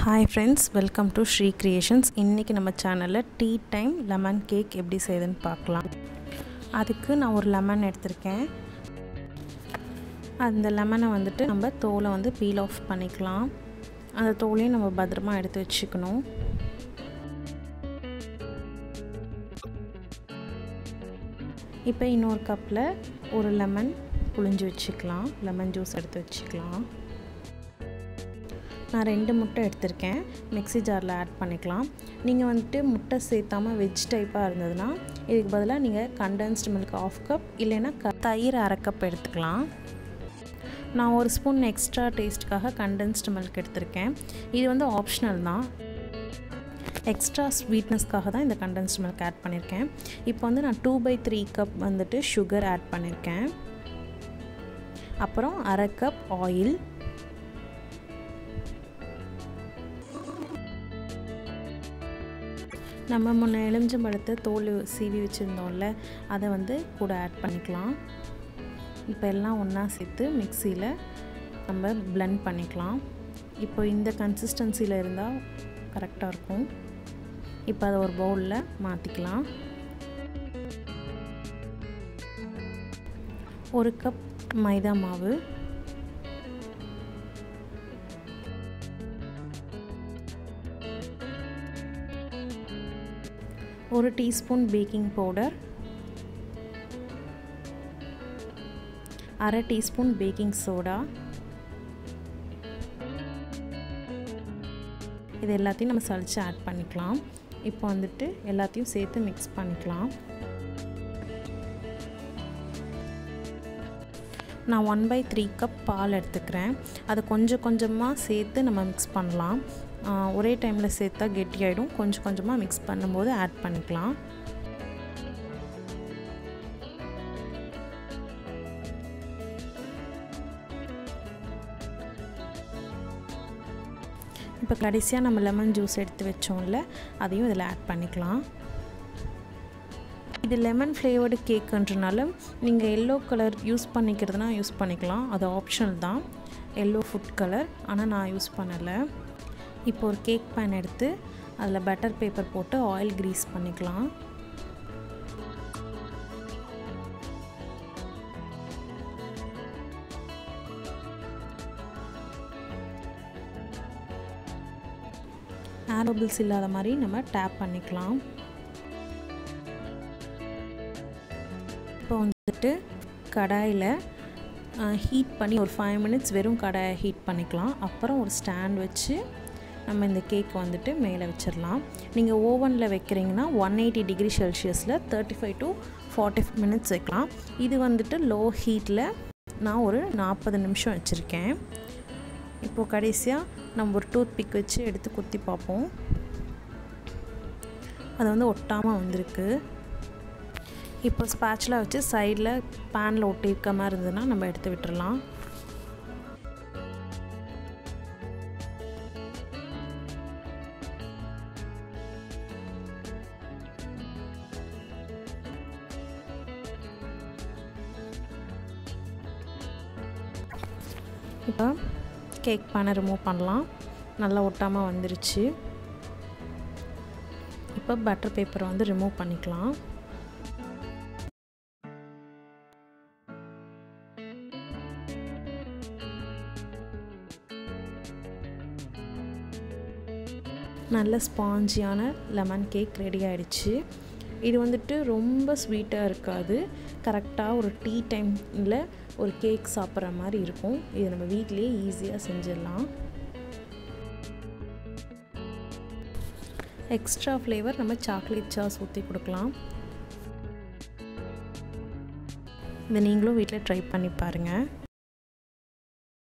hi friends welcome to Sri creations இன்றைக்கி நம்ம சேனலில் டீ டைம் லெமன் கேக் எப்படி செய்யுதுன்னு பார்க்கலாம் அதுக்கு நான் ஒரு லெமன் எடுத்திருக்கேன் அந்த லெமனை வந்துட்டு நம்ம தோலை வந்து பீல் ஆஃப் பண்ணிக்கலாம் அந்த தோலையும் நம்ம பத்திரமா எடுத்து வச்சுக்கணும் இப்போ இன்னொரு கப்பில் ஒரு லெமன் புழிஞ்சு வச்சுக்கலாம் லெமன் ஜூஸ் எடுத்து வச்சுக்கலாம் நான் ரெண்டு முட்டை எடுத்திருக்கேன் மிக்ஸி ஜாரில் ஆட் பண்ணிக்கலாம் நீங்கள் வந்துட்டு முட்டை சேர்த்தாமல் வெஜ் டைப்பாக இருந்ததுன்னா இதுக்கு பதிலாக நீங்கள் கண்டென்ஸ்டு மில்க் ஆஃப் கப் இல்லைன்னா க தயிர் அரை கப் எடுத்துக்கலாம் நான் ஒரு ஸ்பூன் எக்ஸ்ட்ரா டேஸ்ட்டுக்காக கண்டென்ஸ்டு மில்க் எடுத்திருக்கேன் இது வந்து ஆப்ஷனல் தான் எக்ஸ்ட்ரா ஸ்வீட்னஸ்க்காக தான் இந்த கண்டென்ஸ்டு மில்க் ஆட் பண்ணியிருக்கேன் இப்போ வந்து நான் டூ பை த்ரீ கப் வந்துட்டு சுகர் ஆட் பண்ணியிருக்கேன் அப்புறம் அரை கப் ஆயில் நம்ம முன்ன எலுமிச்சம்பழத்தை தோல் சீவி வச்சுருந்தோம்ல அதை வந்து கூட ஆட் பண்ணிக்கலாம் இப்போ எல்லாம் ஒன்றா சேர்த்து மிக்சியில் நம்ம பிளெண்ட் பண்ணிக்கலாம் இப்போ இந்த கன்சிஸ்டன்சியில் இருந்தால் கரெக்டாக இருக்கும் இப்போ அதை ஒரு பவுலில் மாற்றிக்கலாம் ஒரு கப் மைதா மாவு ஒரு டீஸ்பூன் பேக்கிங் பவுடர் அரை டீஸ்பூன் பேக்கிங் சோடா இது எல்லாத்தையும் நம்ம சளிச்சு ஆட் பண்ணிக்கலாம் இப்போ வந்துட்டு எல்லாத்தையும் சேர்த்து மிக்ஸ் பண்ணிக்கலாம் நான் ஒன் பை த்ரீ கப் பால் எடுத்துக்கிறேன் அதை கொஞ்சம் கொஞ்சமாக சேர்த்து நம்ம மிக்ஸ் பண்ணலாம் ஒரே டைமில் சேர்த்தா கெட்டியாயிடும் கொஞ்சம் கொஞ்சமாக மிக்ஸ் பண்ணும்போது ஆட் பண்ணிக்கலாம் இப்போ கடைசியாக நம்ம லெமன் ஜூஸ் எடுத்து வச்சோம்ல அதையும் இதில் ஆட் பண்ணிக்கலாம் இது லெமன் ஃப்ளேவர்டு கேக்குன்றனால நீங்கள் எல்லோ கலர் யூஸ் பண்ணிக்கிறதுனா யூஸ் பண்ணிக்கலாம் அது ஆப்ஷனல் தான் எல்லோ ஃபுட் கலர் ஆனால் நான் யூஸ் பண்ணலை இப்போ ஒரு கேக் பேன் எடுத்து அதில் பட்டர் பேப்பர் போட்டு ஆயில் க்ரீஸ் பண்ணிக்கலாம் ஏர் பபிள்ஸ் இல்லாத மாதிரி நம்ம டேப் பண்ணிக்கலாம் இப்போ வந்துட்டு கடாயில் ஹீட் பண்ணி ஒரு ஃபைவ் மினிட்ஸ் வெறும் கடாயை ஹீட் பண்ணிக்கலாம் அப்புறம் ஒரு ஸ்டாண்ட் வச்சு நம்ம இந்த கேக் வந்துட்டு மேலே வச்சிடலாம் நீங்கள் ஓவனில் வைக்கிறீங்கன்னா ஒன் எயிட்டி டிகிரி செல்சியஸில் thirty five to forty five minutes வைக்கலாம் இது வந்துட்டு லோ ஹீட்டில் நான் ஒரு நாற்பது நிமிஷம் வச்சுருக்கேன் இப்போது கடைசியாக நம்ம ஒரு டூத் பிக் வச்சு எடுத்து குத்தி பார்ப்போம் அது வந்து ஒட்டாமல் வந்திருக்கு இப்போ ஸ்பேட்சில் வச்சு சைடில் பேனில் ஒட்டி இருக்க மாதிரி இருந்ததுன்னா நம்ம எடுத்து விட்டுறலாம் இப்போ கேக் பேனை ரிமூவ் பண்ணலாம் நல்லா ஒட்டாமல் வந்துருச்சு இப்போ பட்டர் பேப்பரை வந்து ரிமூவ் பண்ணிக்கலாம் நல்ல ஸ்பாஞ்சியான லெமன் கேக் ரெடி ஆகிடுச்சு இது வந்துட்டு ரொம்ப ஸ்வீட்டாக இருக்காது கரெக்டாக ஒரு டீ டைமில் ஒரு கேக் சாப்பிட்ற மாதிரி இருக்கும் இது நம்ம வீட்லேயே ஈஸியாக செஞ்சிடலாம் எக்ஸ்ட்ரா ஃப்ளேவர் நம்ம சாக்லேட் சாஸ் ஊற்றி கொடுக்கலாம் இதை நீங்களும் வீட்டில் ட்ரை பண்ணி பாருங்கள்